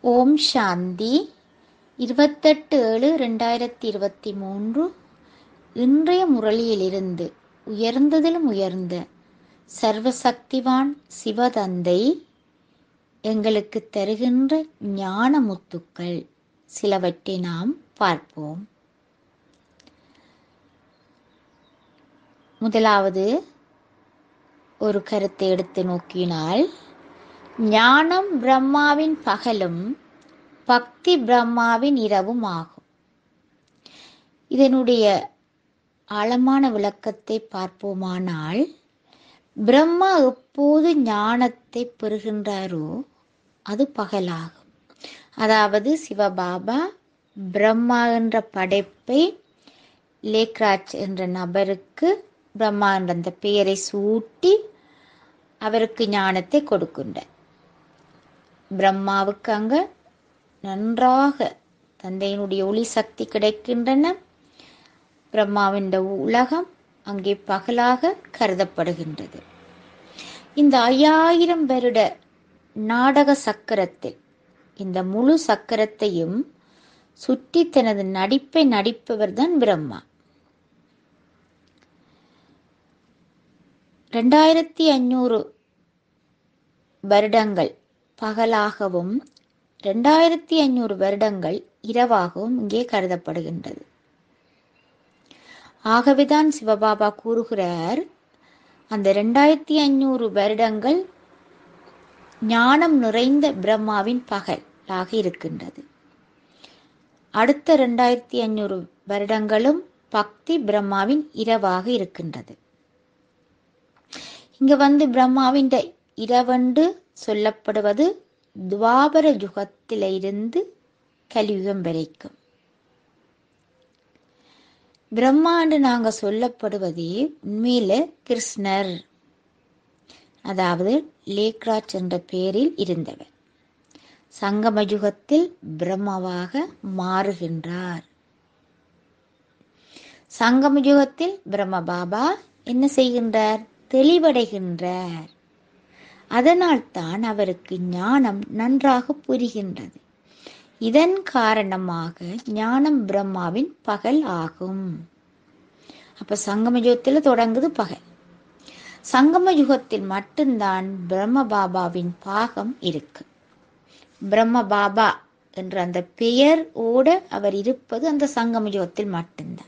ஓம் சாந்தி இருபத்தெட்டு ஏழு ரெண்டாயிரத்தி இருபத்தி மூன்று இன்றைய முரளியிலிருந்து உயர்ந்ததிலும் உயர்ந்த சர்வசக்திவான் சிவதந்தை எங்களுக்கு தருகின்ற ஞான முத்துக்கள் சிலவற்றை நாம் பார்ப்போம் முதலாவது ஒரு கருத்தை எடுத்து நோக்கினால் ஞானம் பிரம்மாவின் பகலும் பக்தி பிரம்மாவின் இரவும் ஆகும் இதனுடைய ஆழமான விளக்கத்தை பார்ப்போமானால் பிரம்மா எப்போது ஞானத்தை பெறுகின்றாரோ அது பகலாகும் அதாவது சிவபாபா பிரம்மா என்ற படைப்பை லேக்ராஜ் என்ற நபருக்கு பிரம்மா என்ற அந்த பெயரை சூட்டி அவருக்கு ஞானத்தை கொடுக்கின்றார் பிரம்மாவுக்கு அங்க நன்றாக தந்தையினுடைய ஒளி சக்தி கிடைக்கின்றன பிரம்மாவின் உலகம் அங்கே பகலாக கருதப்படுகின்றது இந்த ஐயாயிரம் வருட நாடக சக்கரத்தில் இந்த முழு சக்கரத்தையும் சுற்றி தனது நடிப்பை நடிப்பவர் தான் பிரம்மா ரெண்டாயிரத்தி அஞ்சூறு வருடங்கள் பகலாகவும் ரெண்டாயிரத்தி அஞ்சூறு வருடங்கள் இரவாகவும் இங்கே கருதப்படுகின்றது ஆகவேதான் சிவபாபா கூறுகிறார் அந்த ரெண்டாயிரத்தி அஞ்சூறு வருடங்கள் ஞானம் நிறைந்த பிரம்மாவின் பகலாக இருக்கின்றது அடுத்த ரெண்டாயிரத்தி அஞ்சூறு வருடங்களும் பக்தி பிரம்மாவின் இரவாக இருக்கின்றது இங்க வந்து பிரம்மாவின் இரவண்டு சொல்லப்படுவது துவாபர யுகத்திலிருந்து கலியுகம் வரைக்கும் பிரம்மாண்டு நாங்க சொல்லப்படுவதே உண்மையில கிருஷ்ணர் அதாவது லேக்ராஜ் என்ற பெயரில் இருந்தவர் சங்கம யுகத்தில் பிரம்மவாக மாறுகின்றார் சங்கம யுகத்தில் பிரம்ம பாபா என்ன செய்கின்றார் தெளிவடைகின்றார் அதனால் தான் அவருக்கு ஞானம் நன்றாக புரிகின்றது இதன் காரணமாக ஞானம் பிரம்மாவின் பகல் ஆகும் அப்ப சங்கம யுகத்தில் தொடங்குது பகல் சங்கம யுகத்தில் மட்டும்தான் பிரம்ம பாபாவின் பாகம் இருக்கு பிரம்ம பாபா என்ற அந்த பெயர் ஓட அவர் இருப்பது அந்த சங்கம யுகத்தில் மட்டும்தான்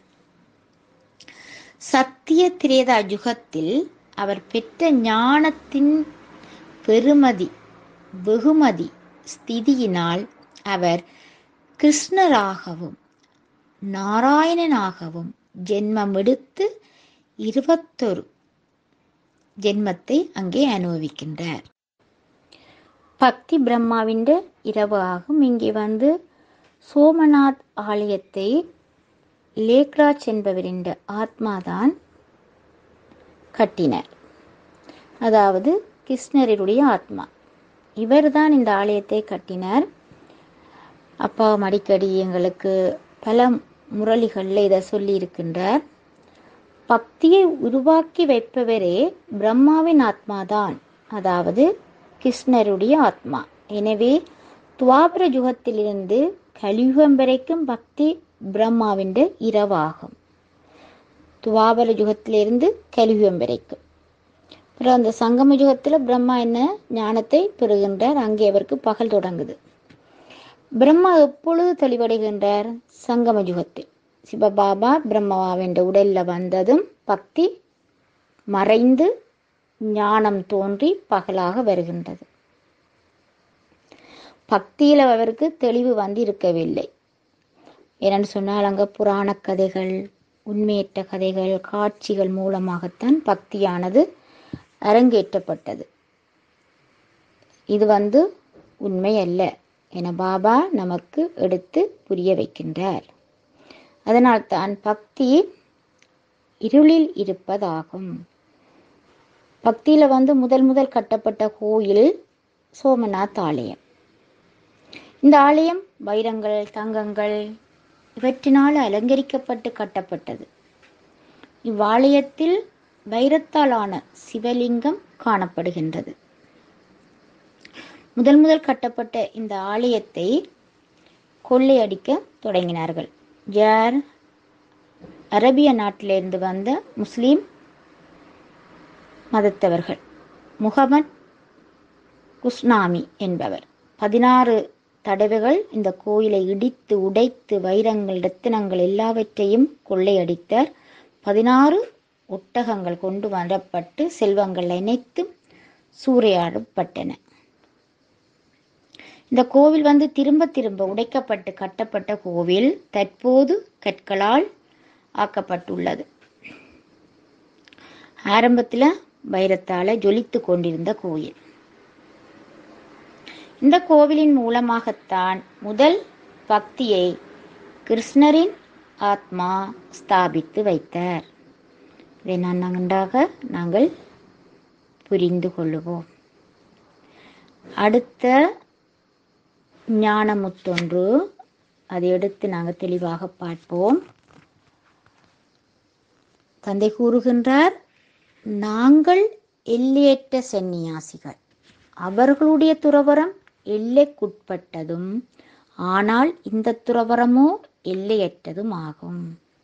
சத்திய திரேதா யுகத்தில் அவர் பெற்ற ஞானத்தின் பெருமதி வெகுமதி ஸ்திதியினால் அவர் கிருஷ்ணராகவும் நாராயணனாகவும் ஜென்மம் எடுத்து இருபத்தொரு ஜென்மத்தை அங்கே அனுபவிக்கின்றார் பக்தி பிரம்மாவின் இரவு ஆகும் இங்கே வந்து சோமநாத் ஆலயத்தை லேக்ராஜ் என்பவரின் ஆத்மாதான் கட்டினார் அதாவது கிருஷ்ணருடைய ஆத்மா இவர்தான் இந்த ஆலயத்தை கட்டினார் அப்பா அடிக்கடி எங்களுக்கு பல முரளிகளில் இதை சொல்லி இருக்கின்றார் பக்தியை உருவாக்கி வைப்பவரே பிரம்மாவின் ஆத்மாதான் அதாவது கிருஷ்ணருடைய ஆத்மா எனவே துவாபர யுகத்திலிருந்து கலியுகம் வரைக்கும் பக்தி பிரம்மாவின் இரவாகும் துவாபர யுகத்திலிருந்து கலியுகம் வரைக்கும் அப்புறம் அந்த சங்கம யுகத்தில் பிரம்மா என்ன ஞானத்தை பெறுகின்றார் அங்கே அவருக்கு பகல் தொடங்குது பிரம்மா எப்பொழுது தெளிவடைகின்றார் சங்கம யுகத்தில் சிவபாபா பிரம்மாவின் உடல்ல வந்ததும் பக்தி மறைந்து ஞானம் தோன்றி பகலாக வருகின்றது பக்தியில் அவருக்கு தெளிவு வந்து இருக்கவில்லை ஏனென்று சொன்னால் அங்கே புராண கதைகள் உண்மையற்ற கதைகள் காட்சிகள் மூலமாகத்தான் பக்தியானது அரங்கேற்றப்பட்டது இது வந்து உண்மை அல்ல என பாபா நமக்கு எடுத்து புரிய வைக்கின்றார் அதனால் தான் பக்தி இருளில் இருப்பதாகும் பக்தியில வந்து முதல் முதல் கட்டப்பட்ட கோயில் சோமநாத் ஆலயம் இந்த ஆலயம் வைரங்கள் தங்கங்கள் இவற்றினால் அலங்கரிக்கப்பட்டு கட்டப்பட்டது இவ்வாலயத்தில் வைரத்தாலான சிவலிங்கம் காணப்படுகின்றது முதல் முதல் கட்டப்பட்ட இந்த ஆலயத்தை கொள்ளையடிக்க தொடங்கினார்கள் யார் அரபிய நாட்டிலிருந்து வந்த முஸ்லீம் மதத்தவர்கள் முகமது குஸ்னாமி என்பவர் பதினாறு தடவைகள் இந்த கோயிலை இடித்து உடைத்து வைரங்கள் ரத்தினங்கள் எல்லாவற்றையும் கொள்ளையடித்தார் பதினாறு ஒட்டகங்கள் கொண்டு வரப்பட்டு செல்வங்கள் அனைத்தும் சூறையாடப்பட்டன இந்த கோவில் வந்து திரும்ப திரும்ப உடைக்கப்பட்டு கட்டப்பட்ட கோவில் தற்போது கற்களால் ஆக்கப்பட்டுள்ளது ஆரம்பத்தில் வைரத்தால ஜொலித்து கொண்டிருந்த கோயில் இந்த கோவிலின் மூலமாகத்தான் முதல் பக்தியை கிருஷ்ணரின் ஆத்மா ஸ்தாபித்து வைத்தார் இதை நான் நன்றாக நாங்கள் புரிந்து கொள்ளுவோம் அடுத்த ஞானமுத்தொன்று அதை எடுத்து நாங்கள் தெளிவாக பார்ப்போம் தந்தை கூறுகின்றார் நாங்கள் எல்லையற்ற சந்நியாசிகள் அவர்களுடைய துறவரம் எல்லைக்குட்பட்டதும் ஆனால் இந்த துறவரமோ எல்லையற்றதும் ஆகும்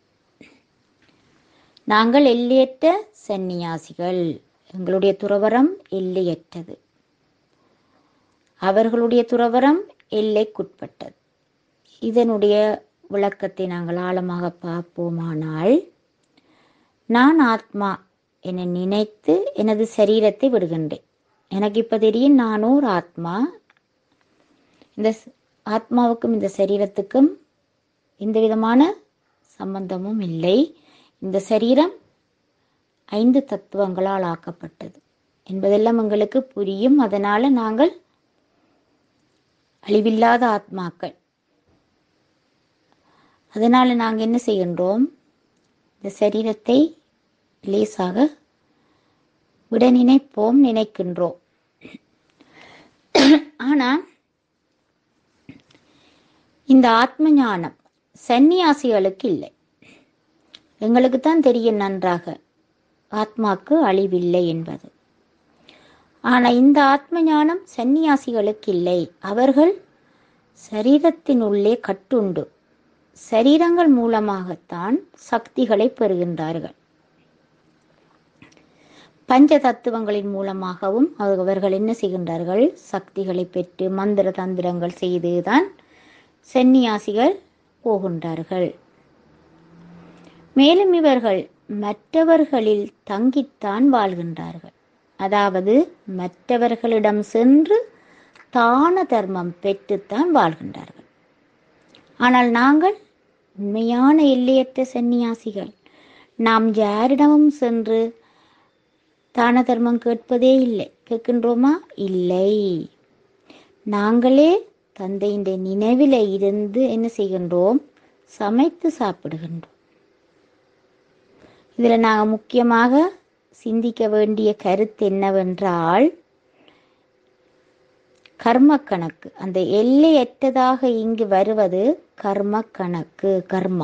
நாங்கள் எல்லையற்ற சந்நியாசிகள் எங்களுடைய துறவரம் எல்லையற்றது அவர்களுடைய துறவரம் எல்லைக்குட்பட்டது இதனுடைய விளக்கத்தை நாங்கள் ஆழமாக பார்ப்போமானால் நான் ஆத்மா என நினைத்து எனது சரீரத்தை விடுகின்றேன் எனக்கு இப்போ தெரியும் நானும் ஒரு ஆத்மா இந்த ஸ்- ஆத்மாவுக்கும் இந்த சரீரத்துக்கும் எந்த விதமான சம்பந்தமும் இல்லை இந்த சரீரம் ஐந்து தத்துவங்களால் ஆக்கப்பட்டது என்பதெல்லாம் எங்களுக்கு புரியும் அதனால நாங்கள் அழிவில்லாத ஆத்மாக்கள் அதனால நாங்கள் என்ன செய்கின்றோம் இந்த சரீரத்தை லேசாக விட நினைப்போம் நினைக்கின்றோம் ஆனா இந்த ஆத்ம ஞானம் சந்நியாசிகளுக்கு இல்லை எங்களுக்கு தான் தெரியும் நன்றாக ஆத்மாக்கு அழிவில்லை என்பது ஆனா இந்த ஆத்ம ஞானம் சந்நியாசிகளுக்கு இல்லை அவர்கள் சரீரத்தின் உள்ளே கட்டுண்டு சரீரங்கள் மூலமாகத்தான் சக்திகளை பெறுகின்றார்கள் பஞ்ச தத்துவங்களின் மூலமாகவும் அவர்கள் என்ன செய்கின்றார்கள் சக்திகளை பெற்று மந்திர தந்திரங்கள் செய்துதான் சந்நியாசிகள் போகின்றார்கள் மேலும் இவர்கள் மற்றவர்களில் தங்கித்தான் வாழ்கின்றார்கள் அதாவது மற்றவர்களிடம் சென்று தான தர்மம் பெற்றுத்தான் வாழ்கின்றார்கள் ஆனால் நாங்கள் உண்மையான எல்லையற்ற சந்நியாசிகள் நாம் யாரிடமும் சென்று தான தர்மம் கேட்பதே இல்லை கேட்கின்றோமா இல்லை நாங்களே தந்தையின் நினைவில இருந்து என்ன செய்கின்றோம் சமைத்து சாப்பிடுகின்றோம் இதுல நாங்க முக்கியமாக சிந்திக்க வேண்டிய கருத்து என்னவென்றால் கர்ம கணக்கு அந்த எல்லையற்றதாக இங்கு வருவது கர்ம கணக்கு கர்மா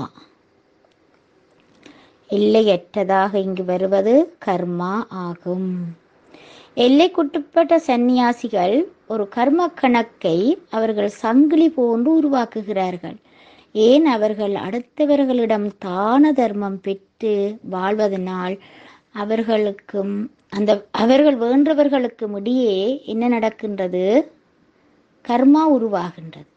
எல்லையற்றதாக இங்கு வருவது கர்மா ஆகும் எல்லைக்குட்பட்ட சந்நியாசிகள் ஒரு கர்ம கணக்கை அவர்கள் சங்கிலி போன்று உருவாக்குகிறார்கள் ஏன் அவர்கள் அடுத்தவர்களிடம் தான தர்மம் பெற்று வாழ்வதனால் அவர்களுக்கும் அந்த அவர்கள் வேண்டவர்களுக்கும் இடையே என்ன நடக்கின்றது கர்மா உருவாகின்றது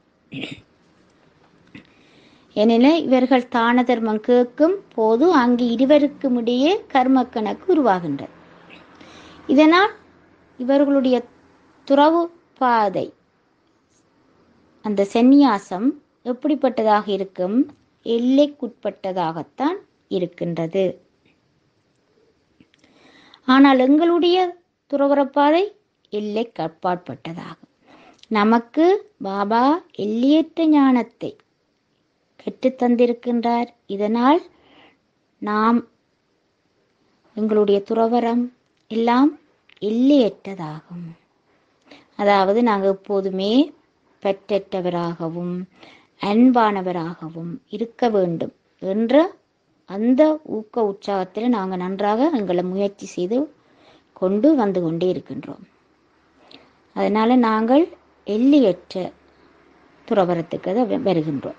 ஏனெனில் இவர்கள் தான தர்மம் கேட்கும் போது அங்கு இருவருக்கும் இடையே கர்ம கணக்கு உருவாகின்றது இதனால் இவர்களுடைய துறவு பாதை அந்த சந்நியாசம் எப்படிப்பட்டதாக இருக்கும் எல்லைக்குட்பட்டதாகத்தான் இருக்கின்றது ஆனால் எங்களுடைய துறவரப்பாதை எல்லை கப்பாற்பட்டதாகும் நமக்கு பாபா எல்லையற்ற ஞானத்தை கற்றுத்தந்திருக்கின்றார் இதனால் நாம் எங்களுடைய துறவரம் எல்லாம் எல்லையற்றதாகும் அதாவது நாங்கள் எப்போதுமே பெற்றற்றவராகவும் அன்பானவராகவும் இருக்க வேண்டும் என்ற அந்த ஊக்க உற்சாகத்தில் நாங்கள் நன்றாக எங்களை முயற்சி செய்து கொண்டு வந்து கொண்டே இருக்கின்றோம் அதனால நாங்கள் எல்லையற்ற துறவரத்துக்கு அதை வ- வருகின்றோம்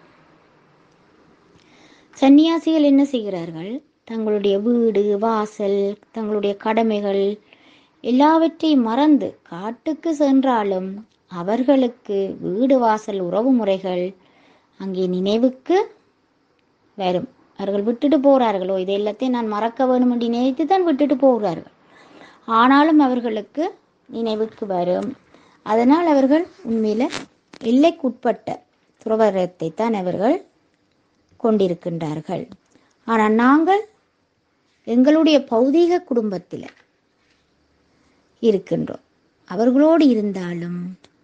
சன்னியாசிகள் என்ன செய்கிறார்கள் தங்களுடைய வீடு வாசல் தங்களுடைய கடமைகள் எல்லாவற்றையும் மறந்து காட்டுக்கு சென்றாலும் அவர்களுக்கு வீடு வாசல் உறவு முறைகள் அங்கே நினைவுக்கு வரும் அவர்கள் விட்டுட்டு போகிறார்களோ இது எல்லாத்தையும் நான் மறக்க வேணும் என்று நினைத்து தான் விட்டுட்டு போகிறார்கள் ஆனாலும் அவர்களுக்கு நினைவுக்கு வரும் அதனால் அவர்கள் உண்மையில எல்லைக்குட்பட்ட துறவரத்தை தான் அவர்கள் கொண்டிருக்கின்றார்கள் ஆனால் நாங்கள் எங்களுடைய பௌதீக குடும்பத்தில் இருக்கின்றோம் அவர்களோடு இருந்தாலும்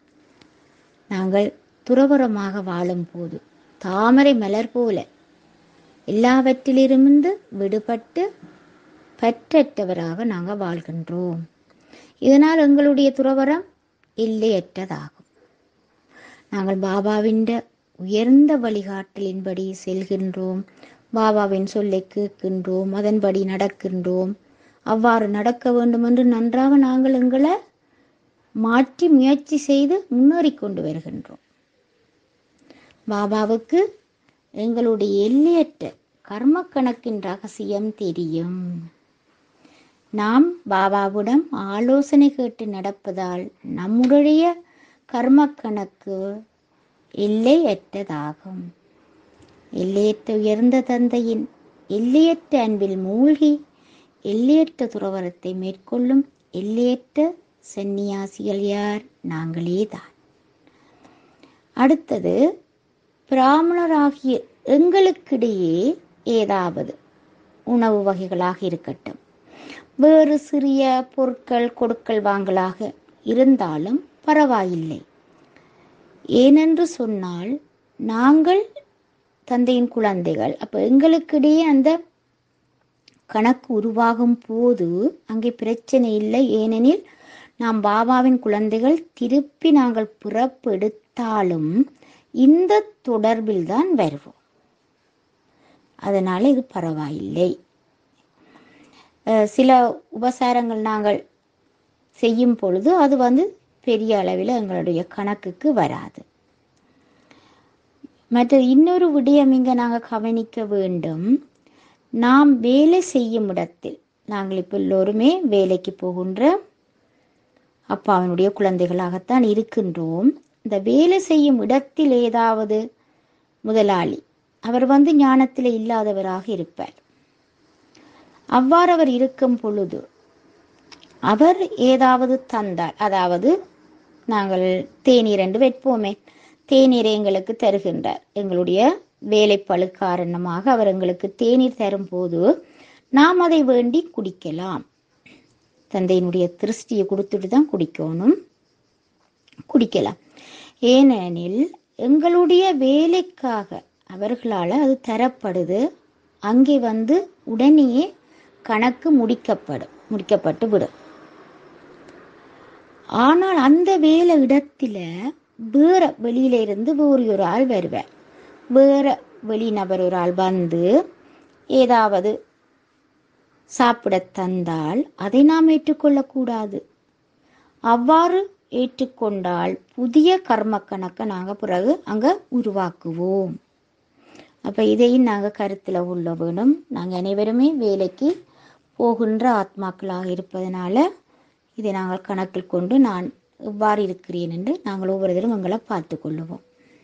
நாங்கள் துறவரமாக வாழும்போது தாமரை மலர் போல எல்லாவற்றிலிருந்து விடுபட்டு பற்றற்றவராக நாங்கள் வாழ்கின்றோம் இதனால் எங்களுடைய துறவரம் எல்லையற்றதாகும் நாங்கள் பாபாவின் உயர்ந்த வழிகாட்டலின்படி செல்கின்றோம் பாபாவின் சொல்லை கேட்கின்றோம் அதன்படி நடக்கின்றோம் அவ்வாறு நடக்க வேண்டும் என்று நன்றாக நாங்கள் எங்களை மாற்றி முயற்சி செய்து முன்னேறி கொண்டு வருகின்றோம் பாபாவுக்கு எங்களுடைய எல்லையற்ற கர்ம கணக்கின் ரகசியம் தெரியும் நாம் பாபாவிடம் ஆலோசனை கேட்டு நடப்பதால் நம்முடைய கர்ம கணக்கு எல்லையற்றதாகும் எல்லையற்ற உயர்ந்த தந்தையின் எல்லையற்ற அன்பில் மூழ்கி எல்லையற்ற துறவரத்தை மேற்கொள்ளும் எல்லையற்ற சந்நியாசிகள் யார் நாங்களே தான் அடுத்தது பிராமணராகிய எங்களுக்கிடையே ஏதாவது உணவு வகைகளாக இருக்கட்டும் வேறு சிறிய பொருட்கள் கொடுக்கல் வாங்கலாக இருந்தாலும் பரவாயில்லை ஏனென்று சொன்னால் நாங்கள் தந்தையின் குழந்தைகள் அப்போ எங்களுக்கிடையே அந்த கணக்கு உருவாகும் போது அங்கே பிரச்சனை இல்லை ஏனெனில் நாம் பாபாவின் குழந்தைகள் திருப்பி நாங்கள் பிறப்பெடுத்தாலும் இந்த தொடர்பில் தான் வருவோம் அதனால இது பரவாயில்லை அஹ் சில உபசாரங்கள் நாங்கள் செய்யும் பொழுது அது வந்து பெரிய அளவில் எங்களுடைய கணக்குக்கு வராது மற்ற இன்னொரு விடயம் இங்க நாங்கள் கவனிக்க வேண்டும் நாம் வேலை செய்யும் இடத்தில் நாங்கள் இப்போ எல்லோருமே வேலைக்கு போகின்ற அப்பாவினுடைய குழந்தைகளாகத்தான் இருக்கின்றோம் இந்த வேலை செய்யும் இடத்தில் ஏதாவது முதலாளி அவர் வந்து ஞானத்தில் இல்லாதவராக இருப்பார் அவ்வாறு அவர் இருக்கும் பொழுது அவர் ஏதாவது தந்தார் அதாவது நாங்கள் தேநீர் என்று வைப்போமே தேநீரை எங்களுக்கு தருகின்றார் எங்களுடைய வேலைப்பளு காரணமாக அவர் எங்களுக்கு தேநீர் தரும்போது நாம் அதை வேண்டி குடிக்கலாம் தந்தையினுடைய திருஷ்டியை கொடுத்துட்டு தான் குடிக்கணும் குடிக்கலாம் ஏனெனில் எங்களுடைய வேலைக்காக அவர்களால் அது தரப்படுது அங்கே வந்து உடனேயே கணக்கு முடிக்கப்படும் முடிக்கப்பட்டு விடும் ஆனால் அந்த வேலை இடத்துல வேற வெளியில இருந்து வேறு ஒரு ஆள் வருவார் வேற வெளிநபர் ஒரு ஆள் வந்து ஏதாவது சாப்பிட தந்தால் அதை நாம் ஏற்றுக்கொள்ளக்கூடாது அவ்வாறு ஏற்றுக்கொண்டால் புதிய கர்ம கணக்கை நாங்கள் பிறகு அங்கே உருவாக்குவோம் அப்போ இதையும் நாங்கள் கருத்தில் உள்ள வேணும் நாங்கள் அனைவருமே வேலைக்கு போகின்ற ஆத்மாக்களாக இருப்பதனால இதை நாங்கள் கணக்கில் கொண்டு நான் எவ்வாறு இருக்கிறேன் என்று நாங்கள் ஒவ்வொருத்தரும் எங்களை பார்த்து கொள்ளுவோம்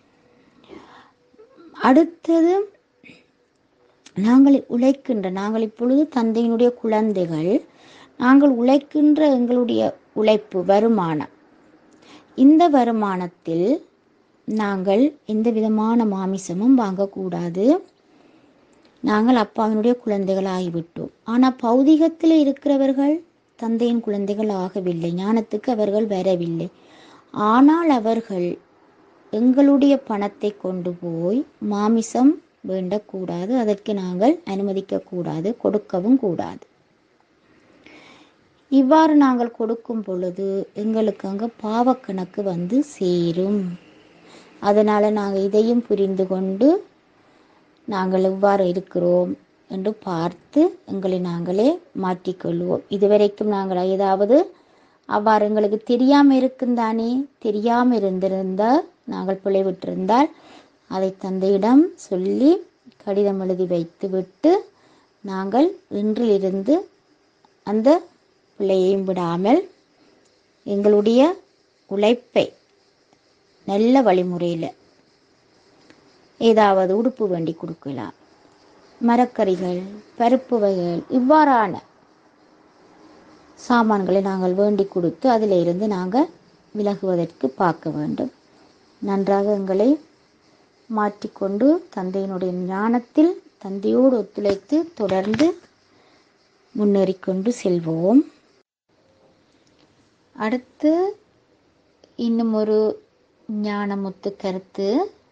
அடுத்தது நாங்கள் உழைக்கின்ற நாங்கள் இப்பொழுது தந்தையினுடைய குழந்தைகள் நாங்கள் உழைக்கின்ற எங்களுடைய உழைப்பு வருமானம் இந்த வருமானத்தில் நாங்கள் எந்த விதமான மாமிசமும் வாங்கக்கூடாது நாங்கள் அப்பாவினுடைய குழந்தைகள் ஆகிவிட்டோம் ஆனால் பௌதிகத்தில் இருக்கிறவர்கள் தந்தையின் குழந்தைகள் ஆகவில்லை ஞானத்துக்கு அவர்கள் வரவில்லை ஆனால் அவர்கள் எங்களுடைய பணத்தை கொண்டு போய் மாமிசம் வேண்டக்கூடாது அதற்கு நாங்கள் அனுமதிக்க கூடாது கொடுக்கவும் கூடாது இவ்வாறு நாங்கள் கொடுக்கும் பொழுது எங்களுக்கு அங்கே பாவக்கணக்கு வந்து சேரும் அதனால நாங்கள் இதையும் புரிந்து கொண்டு நாங்கள் எவ்வாறு இருக்கிறோம் என்று பார்த்து எங்களை நாங்களே மாற்றிக்கொள்வோம் இதுவரைக்கும் நாங்கள் ஏதாவது அவ்வாறு எங்களுக்கு தெரியாமல் இருக்குந்தானே தெரியாமல் இருந்திருந்தால் நாங்கள் பிழைவிட்டிருந்தால் அதை தந்தையிடம் சொல்லி கடிதம் எழுதி வைத்து விட்டு நாங்கள் இன்றிலிருந்து அந்த பிள்ளையையும் விடாமல் எங்களுடைய உழைப்பை நல்ல வழிமுறையில் ஏதாவது உடுப்பு வேண்டி கொடுக்கலாம் மரக்கறிகள் பருப்பு வகைகள் இவ்வாறான சாமான்களை நாங்கள் வேண்டி கொடுத்து அதில் இருந்து நாங்கள் விலகுவதற்கு பார்க்க வேண்டும் நன்றாக எங்களை மாற்றிக்கொண்டு தந்தையினுடைய ஞானத்தில் தந்தையோடு ஒத்துழைத்து தொடர்ந்து முன்னேறிக்கொண்டு செல்வோம் அடுத்து இன்னும் ஒரு ஞானமுத்து கருத்து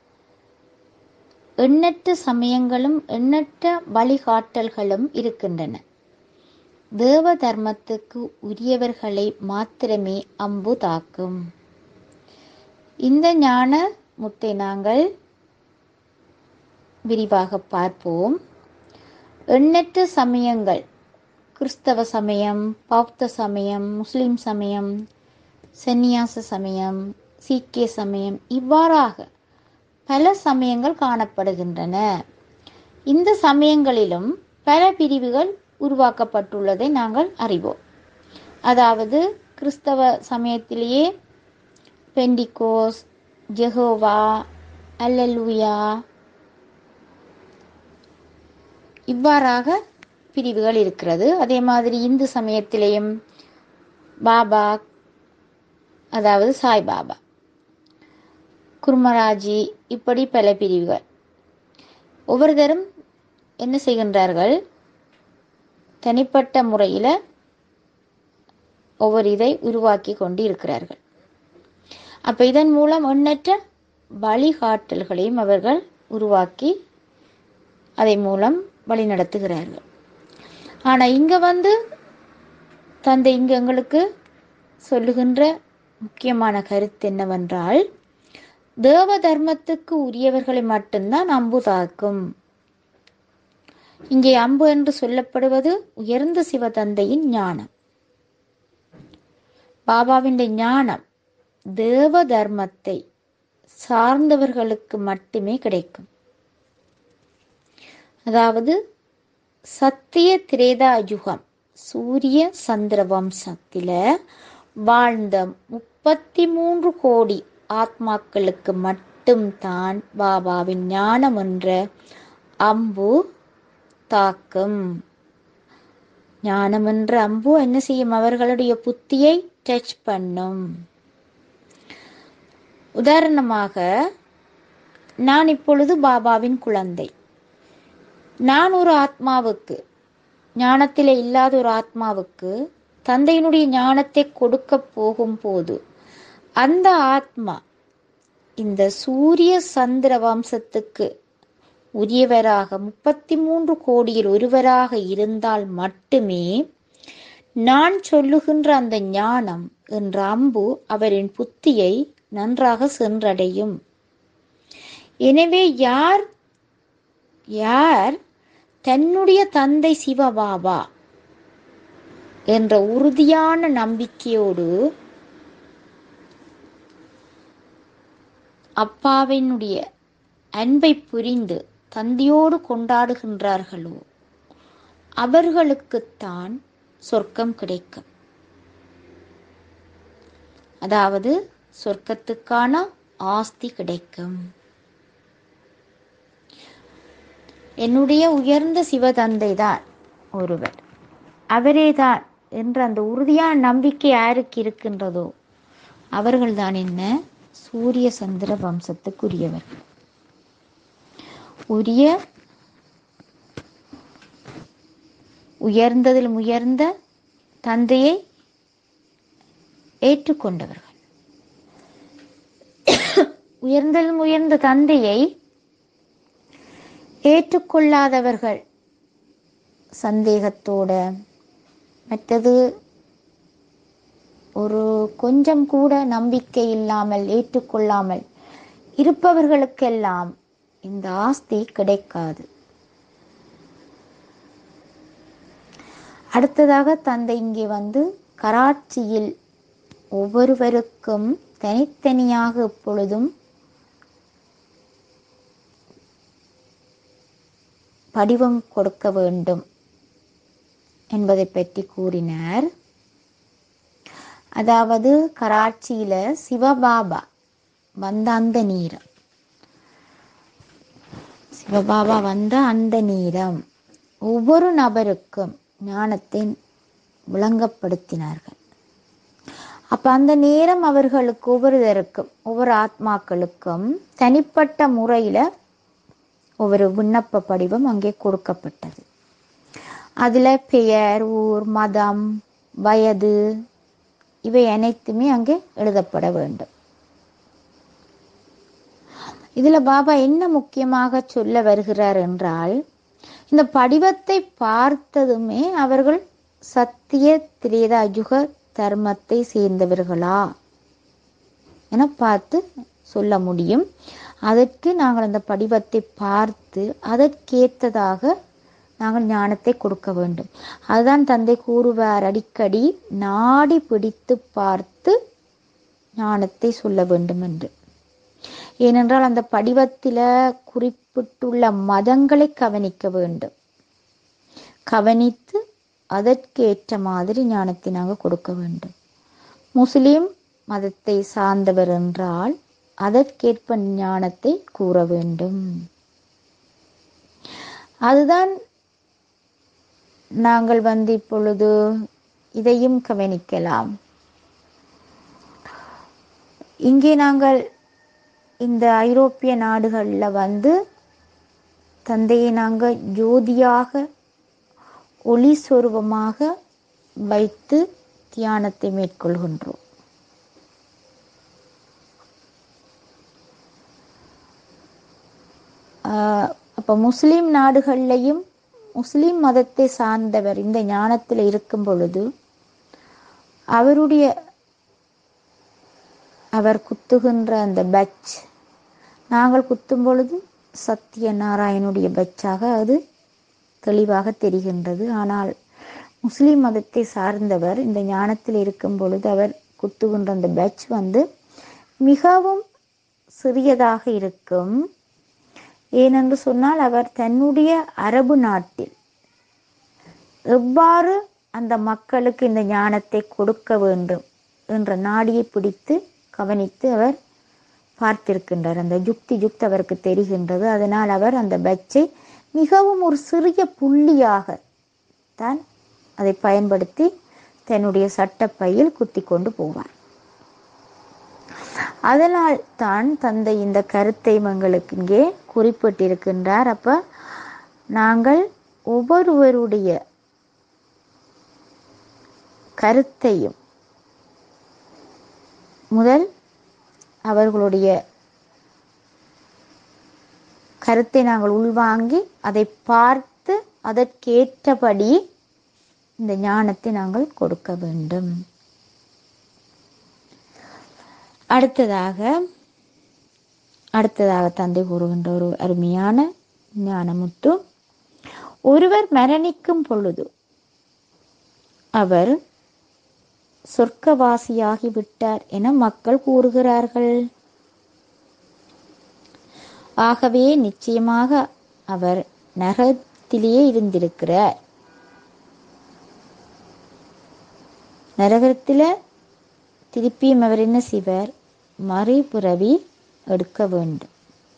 எண்ணற்ற சமயங்களும் எண்ணற்ற வழிகாட்டல்களும் இருக்கின்றன தேவ தர்மத்துக்கு உரியவர்களை மாத்திரமே அம்பு தாக்கும் இந்த ஞான முத்தை நாங்கள் விரிவாக பார்ப்போம் எண்ணற்ற சமயங்கள் கிறிஸ்தவ சமயம் பௌத்த சமயம் முஸ்லிம் சமயம் சந்நியாச சமயம் சீக்கிய சமயம் இவ்வாறாக பல சமயங்கள் காணப்படுகின்றன இந்த சமயங்களிலும் பல பிரிவுகள் உருவாக்கப்பட்டுள்ளதை நாங்கள் அறிவோம் அதாவது கிறிஸ்தவ சமயத்திலேயே பெண்டிகோஸ் ஜெகோவா அல்லலுயா இவ்வாறாக பிரிவுகள் இருக்கிறது அதே மாதிரி இந்து சமயத்திலேயும் பாபா அதாவது சாய்பாபா குர்மராஜி இப்படி பல பிரிவுகள் ஒவ்வொருத்தரும் என்ன செய்கின்றார்கள் தனிப்பட்ட முறையில் ஒவ்வொரு இதை உருவாக்கி கொண்டு இருக்கிறார்கள் அப்போ இதன் மூலம் எண்ணற்ற வழிகாட்டல்களையும் அவர்கள் உருவாக்கி அதை மூலம் வழி நடத்துகிறார்கள் ஆனால் இங்கே வந்து தந்தை இங்கே எங்களுக்கு சொல்லுகின்ற முக்கியமான கருத்து என்னவென்றால் தேவ தர்மத்துக்கு உரியவர்களை மட்டும்தான் அம்பு தாக்கும் இங்கே அம்பு என்று சொல்லப்படுவது உயர்ந்த சிவதந்தையின் ஞானம் பாபாவின் ஞானம் தேவ தர்மத்தை சார்ந்தவர்களுக்கு மட்டுமே கிடைக்கும் அதாவது சத்திய திரேதா யுகம் சூரிய சந்திர வம்சத்தில வாழ்ந்த முப்பத்தி மூன்று கோடி ஆத்மாக்களுக்கு மட்டும்தான் பாபாவின் ஞானம் என்ற அம்பு தாக்கும் ஞானம் என்ற அம்பு என்ன செய்யும் அவர்களுடைய புத்தியை டச் பண்ணும் உதாரணமாக நான் இப்பொழுது பாபாவின் குழந்தை நான் ஒரு ஆத்மாவுக்கு ஞானத்திலே இல்லாத ஒரு ஆத்மாவுக்கு தந்தையினுடைய ஞானத்தை கொடுக்க போகும்போது அந்த ஆத்மா இந்த சூரிய சந்திர வம்சத்துக்கு உரியவராக முப்பத்தி மூன்று கோடியில் ஒருவராக இருந்தால் மட்டுமே நான் சொல்லுகின்ற அந்த ஞானம் என்ற அம்பு அவரின் புத்தியை நன்றாக சென்றடையும் எனவே யார் யார் தன்னுடைய தந்தை சிவபாபா என்ற உறுதியான நம்பிக்கையோடு அப்பாவினுடைய அன்பை புரிந்து தந்தையோடு கொண்டாடுகின்றார்களோ அவர்களுக்குத்தான் சொர்க்கம் கிடைக்கும் அதாவது சொர்க்கத்துக்கான ஆஸ்தி கிடைக்கும் என்னுடைய உயர்ந்த சிவதந்தை தான் ஒருவர் அவரேதான் என்ற அந்த உறுதியான நம்பிக்கை யாருக்கு இருக்கின்றதோ அவர்கள்தான் என்ன சூரிய சந்திர வம்சத்துக்குரியவர்கள் உரிய உயர்ந்ததிலும் உயர்ந்த தந்தையை ஏற்றுக்கொண்டவர்கள் உயர்ந்ததிலும் உயர்ந்த தந்தையை ஏற்றுக்கொள்ளாதவர்கள் சந்தேகத்தோட மற்றது ஒரு கொஞ்சம் கூட நம்பிக்கை இல்லாமல் ஏற்றுக்கொள்ளாமல் இருப்பவர்களுக்கெல்லாம் இந்த ஆஸ்தி கிடைக்காது அடுத்ததாக தந்தை இங்கே வந்து கராச்சியில் ஒவ்வொருவருக்கும் தனித்தனியாக எப்பொழுதும் படிவம் கொடுக்க வேண்டும் என்பதை பற்றி கூறினார் அதாவது கராச்சியில சிவபாபா வந்த அந்த நேரம் சிவபாபா வந்த அந்த நேரம் ஒவ்வொரு நபருக்கும் ஞானத்தை விளங்கப்படுத்தினார்கள் அப்ப அந்த நேரம் அவர்களுக்கு ஒவ்வொருவருக்கும் ஒவ்வொரு ஆத்மாக்களுக்கும் தனிப்பட்ட முறையில ஒவ்வொரு விண்ணப்ப படிவம் அங்கே கொடுக்கப்பட்டது அதுல பெயர் ஊர் மதம் வயது இவை அனைத்துமே அங்கே எழுதப்பட வேண்டும் இதுல பாபா என்ன முக்கியமாக சொல்ல வருகிறார் என்றால் இந்த படிவத்தை பார்த்ததுமே அவர்கள் சத்திய திரேத அயுக தர்மத்தை சேர்ந்தவர்களா என பார்த்து சொல்ல முடியும் அதற்கு நாங்கள் அந்த படிவத்தை பார்த்து அதற்கேத்ததாக நாங்கள் ஞானத்தை கொடுக்க வேண்டும் அதுதான் தந்தை கூறுவார் அடிக்கடி நாடி பிடித்து பார்த்து ஞானத்தை சொல்ல வேண்டும் என்று ஏனென்றால் அந்த படிவத்தில குறிப்பிட்டுள்ள மதங்களை கவனிக்க வேண்டும் கவனித்து அதற்கேற்ற மாதிரி ஞானத்தை நாங்கள் கொடுக்க வேண்டும் முஸ்லிம் மதத்தை சார்ந்தவர் என்றால் அதற்கேற்ப ஞானத்தை கூற வேண்டும் அதுதான் நாங்கள் வந்து இப்பொழுது இதையும் கவனிக்கலாம் இங்கே நாங்கள் இந்த ஐரோப்பிய நாடுகளில் வந்து தந்தையை நாங்கள் ஜோதியாக ஒளி சொருபமாக வைத்து தியானத்தை மேற்கொள்கின்றோம் அப்போ முஸ்லீம் நாடுகள்லையும் முஸ்லீம் மதத்தை சார்ந்தவர் இந்த ஞானத்தில் இருக்கும் பொழுது அவருடைய அவர் குத்துகின்ற அந்த பட்ச் நாங்கள் குத்தும் பொழுது சத்திய நாராயணுடைய பட்சாக அது தெளிவாக தெரிகின்றது ஆனால் முஸ்லிம் மதத்தை சார்ந்தவர் இந்த ஞானத்தில் இருக்கும் பொழுது அவர் குத்துகின்ற அந்த பட்ச் வந்து மிகவும் சிறியதாக இருக்கும் ஏனென்று சொன்னால் அவர் தன்னுடைய அரபு நாட்டில் எவ்வாறு அந்த மக்களுக்கு இந்த ஞானத்தை கொடுக்க வேண்டும் என்ற நாடியை பிடித்து கவனித்து அவர் பார்த்திருக்கின்றார் அந்த யுக்தி யுக்தி அவருக்கு தெரிகின்றது அதனால் அவர் அந்த பச்சை மிகவும் ஒரு சிறிய புள்ளியாக தான் அதை பயன்படுத்தி தன்னுடைய சட்டப்பையில் குத்தி கொண்டு போவார் அதனால் தான் தந்தை இந்த கருத்தை எங்களுக்கு இங்கே குறிப்பிட்டிருக்கின்றார் அப்ப நாங்கள் ஒவ்வொருவருடைய கருத்தையும் முதல் அவர்களுடைய கருத்தை நாங்கள் உள்வாங்கி அதை பார்த்து அதற்கேற்றபடி இந்த ஞானத்தை நாங்கள் கொடுக்க வேண்டும் அடுத்ததாக அடுத்ததாக தந்தை கூறுகின்ற ஒரு அருமையான ஞானமுத்து ஒருவர் மரணிக்கும் பொழுது அவர் சொர்க்கவாசியாகி விட்டார் என மக்கள் கூறுகிறார்கள் ஆகவே நிச்சயமாக அவர் நரகத்திலேயே இருந்திருக்கிறார் நரகத்தில் திருப்பியும் அவர் என்ன செய்வார் மறுபிறவி எடுக்க வேண்டும்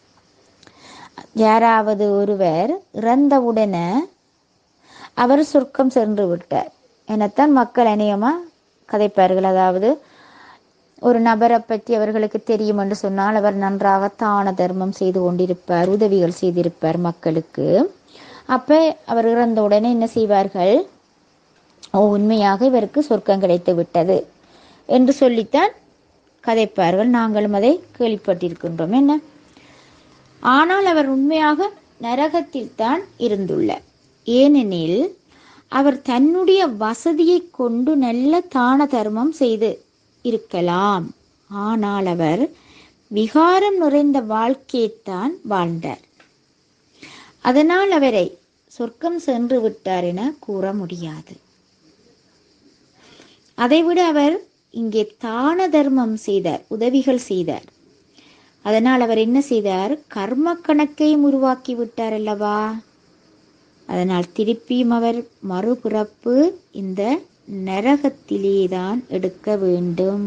யாராவது ஒருவர் இறந்தவுடனே அவர் சொர்க்கம் சென்று விட்டார் எனத்தான் மக்கள் அநேகமா கதைப்பார்கள் அதாவது ஒரு நபரை பற்றி அவர்களுக்கு தெரியும் என்று சொன்னால் அவர் நன்றாக தான தர்மம் செய்து கொண்டிருப்பார் உதவிகள் செய்திருப்பார் மக்களுக்கு அப்ப அவர் இறந்த உடனே என்ன செய்வார்கள் ஓ உண்மையாக இவருக்கு சொர்க்கம் கிடைத்து விட்டது என்று சொல்லித்தான் கதைப்பார்கள் நாங்களும் அதை கேள்விப்பட்டிருக்கின்றோம் என்ன ஆனால் அவர் உண்மையாக நரகத்தில் தான் இருந்துள்ளார் ஏனெனில் அவர் தன்னுடைய வசதியை கொண்டு நல்ல தான தர்மம் செய்து இருக்கலாம் ஆனால் அவர் விகாரம் நிறைந்த வாழ்க்கையைத்தான் வாழ்ந்தார் அதனால் அவரை சொர்க்கம் சென்று விட்டார் என கூற முடியாது அதைவிட அவர் இங்கே தான தர்மம் செய்தார் உதவிகள் செய்தார் அதனால் அவர் என்ன செய்தார் கர்ம கணக்கையும் உருவாக்கி விட்டார் அல்லவா அதனால் திருப்பியும் அவர் மறுபிறப்பு இந்த நரகத்திலேதான் எடுக்க வேண்டும்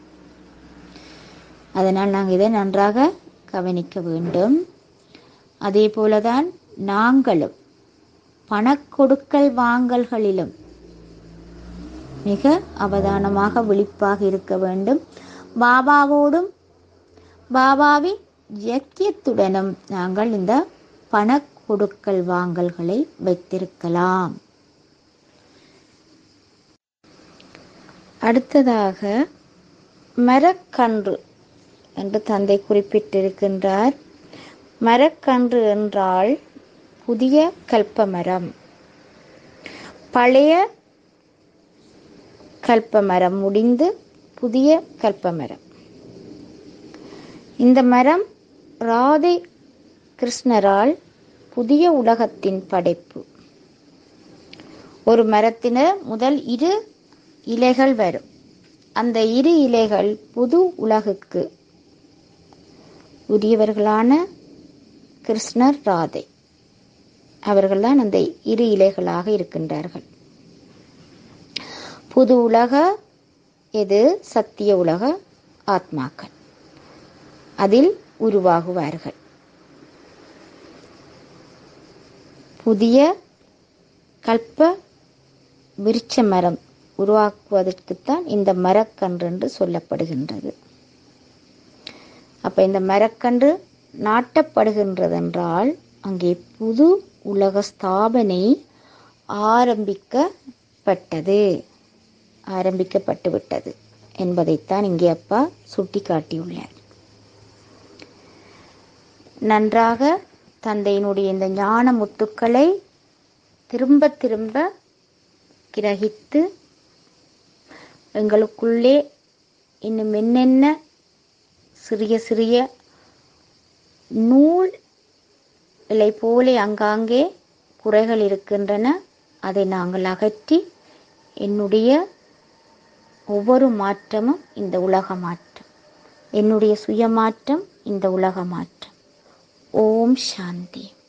அதனால் நாங்கள் இதை நன்றாக கவனிக்க வேண்டும் அதே போலதான் நாங்களும் பணக்கொடுக்கல் வாங்கல்களிலும் மிக அவதானமாக விழிப்பாக இருக்க வேண்டும் பாபாவோடும் பாபாவின் இயக்கியத்துடனும் நாங்கள் இந்த பண கொடுக்கல் வாங்கல்களை வைத்திருக்கலாம் அடுத்ததாக மரக்கன்று என்று தந்தை குறிப்பிட்டிருக்கின்றார் மரக்கன்று என்றால் புதிய கல்பமரம் பழைய கல்பமரம் முடிந்து புதிய கல்பமரம் இந்த மரம் ராதை கிருஷ்ணரால் புதிய உலகத்தின் படைப்பு ஒரு மரத்தினர் முதல் இரு இலைகள் வரும் அந்த இரு இலைகள் புது உலகுக்கு உரியவர்களான கிருஷ்ணர் ராதை அவர்கள்தான் அந்த இரு இலைகளாக இருக்கின்றார்கள் புது உலக எது சத்திய உலக ஆத்மாக்கள் அதில் உருவாகுவார்கள் புதிய கல்ப விருட்ச மரம் உருவாக்குவதற்குத்தான் இந்த மரக்கன்று என்று சொல்லப்படுகின்றது அப்ப இந்த மரக்கன்று நாட்டப்படுகின்றதென்றால் அங்கே புது உலக ஸ்தாபனை ஆரம்பிக்கப்பட்டது ஆரம்பிக்கப்பட்டு விட்டது என்பதைத்தான் இங்கே அப்பா சுட்டி காட்டியுள்ளார் நன்றாக தந்தையினுடைய இந்த ஞான முத்துக்களை திரும்ப திரும்ப கிரகித்து எங்களுக்குள்ளே இன்னும் என்னென்ன சிறிய சிறிய நூல் இலை போலே அங்காங்கே குறைகள் இருக்கின்றன அதை நாங்கள் அகற்றி என்னுடைய ஒவ்வொரு மாற்றமும் இந்த உலக மாற்றம் என்னுடைய சுய மாற்றம் இந்த உலக மாற்றம் ஓம் சாந்தி